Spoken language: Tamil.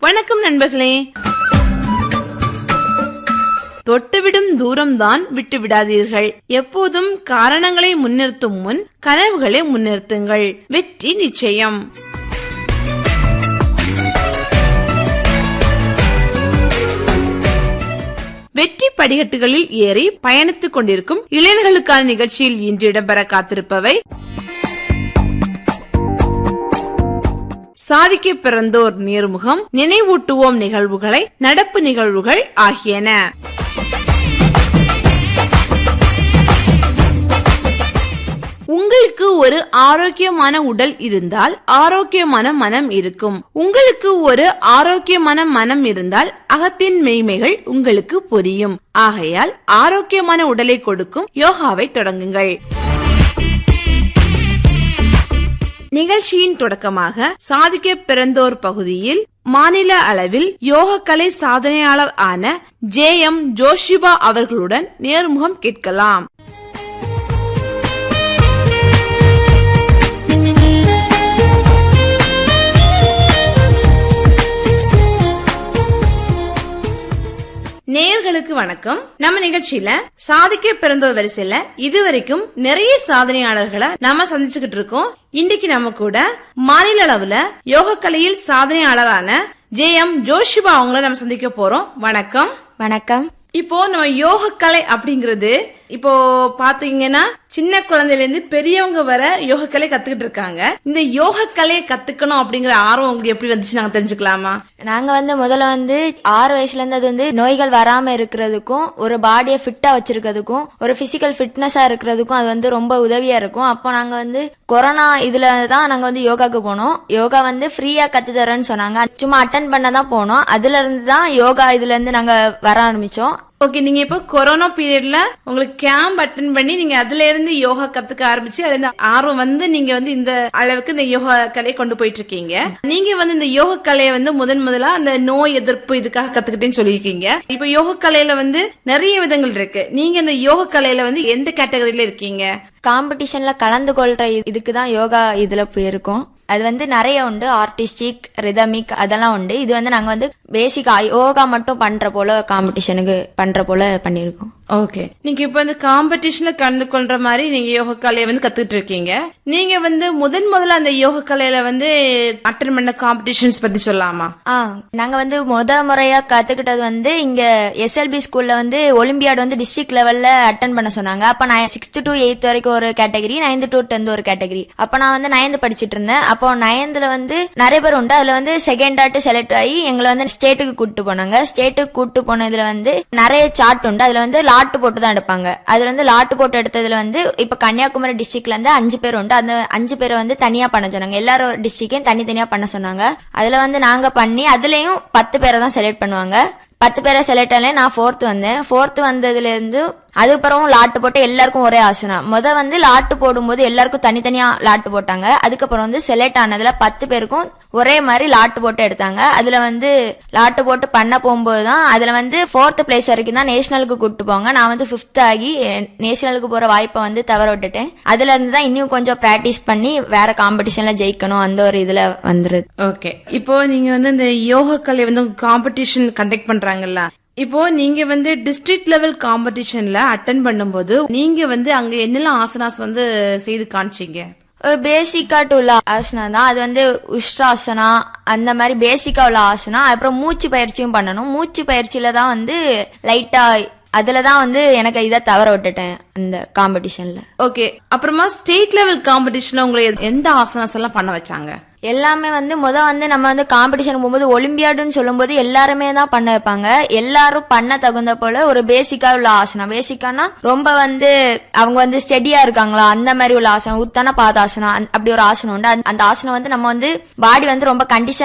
வணக்கம் நண்பர்களே தொட்டுவிடும் தூரம்தான் விட்டு விடாதீர்கள் எப்போதும் காரணங்களை முன்னிறுத்தும் முன் கனவுகளை முன்னிறுத்துங்கள் வெற்றி நிச்சயம் வெற்றி படிக்கட்டுகளில் ஏறி பயணித்துக் கொண்டிருக்கும் இளைஞர்களுக்கான நிகழ்ச்சியில் இன்று இடம்பெற காத்திருப்பவை சாதிக்க பிறந்தோர் நேர்முகம் நினைவூட்டுவோம் நிகழ்வுகளை நடப்பு நிகழ்வுகள் ஆகியன உங்களுக்கு ஒரு ஆரோக்கியமான உடல் இருந்தால் ஆரோக்கியமான மனம் இருக்கும் உங்களுக்கு ஒரு ஆரோக்கியமான மனம் இருந்தால் அகத்தின் மெய்மைகள் உங்களுக்கு புரியும் ஆகையால் ஆரோக்கியமான உடலை கொடுக்கும் யோகாவை தொடங்குங்கள் நிகழ்ச்சியின் தொடக்கமாக சாதிக்க பிறந்தோர் பகுதியில் மாநில அளவில் யோகக்கலை சாதனையாளர் ஆன ஜே எம் ஜோஷிபா அவர்களுடன் நேர்முகம் கேட்கலாம் நேயர்களுக்கு வணக்கம் நம்ம நிகழ்ச்சியில சாதிக்க பிறந்தோர் வரிசையில இதுவரைக்கும் நிறைய சாதனையாளர்களை நாம சந்திச்சுக்கிட்டு இருக்கோம் இன்னைக்கு நம்ம கூட மாநில அளவுல யோக கலையில் சாதனையாளரான ஜே எம் ஜோஷிபா அவங்கள நம்ம சந்திக்க போறோம் வணக்கம் வணக்கம் இப்போ நம்ம யோக கலை அப்படிங்கறது இப்போ பாத்தீங்கன்னா சின்ன குழந்தையில இருந்து பெரியவங்க வர யோக கலை கத்துக்கிட்டு இருக்காங்க இந்த யோக கலையை கத்துக்கணும் அப்படிங்கிற ஆர்வம் உங்களுக்கு எப்படி வந்துச்சு நாங்க தெரிஞ்சுக்கலாமா நாங்க வந்து முதல்ல வந்து ஆறு வயசுல இருந்து அது வந்து நோய்கள் வராம இருக்கிறதுக்கும் ஒரு பாடியை ஃபிட்டா வச்சிருக்கிறதுக்கும் ஒரு பிசிக்கல் ஃபிட்னஸா இருக்கிறதுக்கும் அது வந்து ரொம்ப உதவியா இருக்கும் அப்போ நாங்க வந்து கொரோனா இதுல தான் நாங்க வந்து யோகாக்கு போனோம் யோகா வந்து ஃப்ரீயா கத்து தரேன்னு சொன்னாங்க சும்மா அட்டன் பண்ண தான் போனோம் அதுல இருந்து தான் யோகா இதுல இருந்து நாங்க வர ஆரம்பிச்சோம் ஓகே நீங்க இப்போ கொரோனா பீரியட்ல உங்களுக்கு கேம்ப் அட்டன் பண்ணி நீங்க அதுல இருந்து யோகா கத்துக்க ஆரம்பிச்சு அதுல இருந்து ஆர்வம் வந்து நீங்க வந்து இந்த அளவுக்கு இந்த யோகா கலையை கொண்டு போயிட்டு இருக்கீங்க நீங்க வந்து இந்த யோக கலையை வந்து முதன் முதலா அந்த நோய் எதிர்ப்பு இதுக்காக கத்துக்கிட்டேன்னு சொல்லியிருக்கீங்க இப்போ யோக கலையில வந்து நிறைய விதங்கள் இருக்கு நீங்க இந்த யோக கலையில வந்து எந்த கேட்டகரியில இருக்கீங்க காம்படிஷன்ல கலந்து கொள்ற இதுக்கு தான் யோகா இதுல போயிருக்கோம் அது வந்து நிறைய உண்டு ஆர்டிஸ்டிக் ரிதமிக் அதெல்லாம் உண்டு இது வந்து நாங்க வந்து பேசிக்கா யோகா மட்டும் பண்ற போல காம்படிஷனுக்கு பண்ற போல பண்ணிருக்கோம் ஓகே நீங்க இப்ப இந்த காம்படிஷன்ல கலந்து கொள்ற மாதிரி நீங்க யோக கலையை வந்து கத்துக்கிட்டு இருக்கீங்க நீங்க வந்து முதன் முதல்ல அந்த யோக கலையில வந்து அட்டன் பண்ண காம்படிஷன்ஸ் பத்தி சொல்லலாமா ஆ நாங்க வந்து முத முறையா கத்துக்கிட்டது வந்து இங்க எஸ்எல்பி ஸ்கூல்ல வந்து ஒலிம்பியாட் வந்து டிஸ்ட்ரிக்ட் லெவல்ல அட்டன் பண்ண சொன்னாங்க அப்ப நான் சிக்ஸ்த் டு எயித் வரைக்கும் ஒரு கேட்டகரி நைன்த் டு டென்த் ஒரு கேட்டகரி அப்ப நான் வந்து நைன்த் படிச்சிட்டு இருந்தேன் அப்போ நைன்த்ல வந்து நிறைய பேர் உண்டு அதுல வந்து செகண்ட் ஆட்டு செலக்ட் ஆகி எங்களை வந்து ஸ்டேட்டுக்கு கூட்டு போனாங்க ஸ்டேட்டுக்கு கூட்டு போனதுல வந்து நிறைய சார்ட் உண்டு அதுல வந்து லாட்டு போட்டு தான் எடுப்பாங்க அதுல வந்து லாட்டு போட்டு எடுத்ததுல வந்து இப்ப கன்னியாகுமரி டிஸ்ட்ரிக்ட்ல இருந்து அஞ்சு பேர் உண்டு அந்த அஞ்சு பேரை வந்து தனியா பண்ண சொன்னாங்க எல்லாரும் டிஸ்ட்ரிக்டையும் தனித்தனியா பண்ண சொன்னாங்க அதுல வந்து நாங்க பண்ணி அதுலயும் பத்து பேரை தான் செலக்ட் பண்ணுவாங்க பத்து பேரை செலக்ட் ஆனே நான் ஃபோர்த் வந்தேன் ஃபோர்த் வந்ததுல இருந்து அதுக்கப்புறம் லாட்டு போட்டு எல்லாருக்கும் ஒரே ஆசனம் முத வந்து லாட்டு போடும்போது எல்லாருக்கும் தனித்தனியா லாட்டு போட்டாங்க அதுக்கப்புறம் வந்து செலக்ட் ஆனதுல பத்து பேருக்கும் ஒரே மாதிரி லாட்டு போட்டு எடுத்தாங்க அதுல வந்து லாட்டு போட்டு பண்ண போகும்போது தான் அதுல வந்து ஃபோர்த் பிளேஸ் வரைக்கும் தான் நேஷனலுக்கு கூப்பிட்டு போங்க நான் வந்து ஃபிஃப்த் ஆகி நேஷனலுக்கு போற வாய்ப்பை வந்து தவற விட்டுட்டேன் அதுல இருந்து தான் இன்னும் கொஞ்சம் பிராக்டிஸ் பண்ணி வேற காம்படிஷன்ல ஜெயிக்கணும் அந்த ஒரு இதுல வந்துருது ஓகே இப்போ நீங்க வந்து இந்த யோக கலை வந்து காம்படிஷன் கண்டக்ட் பண்றாங்கல்ல இப்போ நீங்க வந்து டிஸ்ட்ரிக்ட் லெவல் காம்படிஷன்ல அட்டன் பண்ணும்போது நீங்க வந்து அங்க என்னெல்லாம் ஆசனாஸ் வந்து செய்து காமிச்சீங்க ஒரு பேசிக்காட்டு உள்ள ஆசனா தான் அது வந்து உஷ்டாசனா அந்த மாதிரி பேசிக்கா உள்ள ஆசனா அப்புறம் மூச்சு பயிற்சியும் பண்ணணும் மூச்சு பயிற்சியில தான் வந்து லைட்டா அதுல தான் வந்து எனக்கு இதை தவற விட்டுட்டேன் அந்த காம்படிஷன்ல ஓகே அப்புறமா ஸ்டேட் லெவல் காம்படிஷன்ல உங்களை எந்த ஆசனாஸ் எல்லாம் பண்ண வச்சாங்க எல்லாமே வந்து முத வந்து நம்ம வந்து காம்படிஷன் போகும்போது ஒலிம்பியாடுன்னு சொல்லும்போது எல்லாருமே தான் பண்ண வைப்பாங்க எல்லாரும் பண்ண தகுந்த போல ஒரு பேசிக்கா உள்ள ஆசனம் பேசிக்கானா ரொம்ப வந்து அவங்க வந்து ஸ்டெடியா இருக்காங்களா அந்த மாதிரி உள்ள ஆசனம் உத்தன பாதாசனம் அந்த- அப்படி ஒரு ஆசனம் உண்டு அந்த- அந்த ஆசனம் வந்து நம்ம வந்து பாடி வந்து ரொம்ப கண்டிஷன்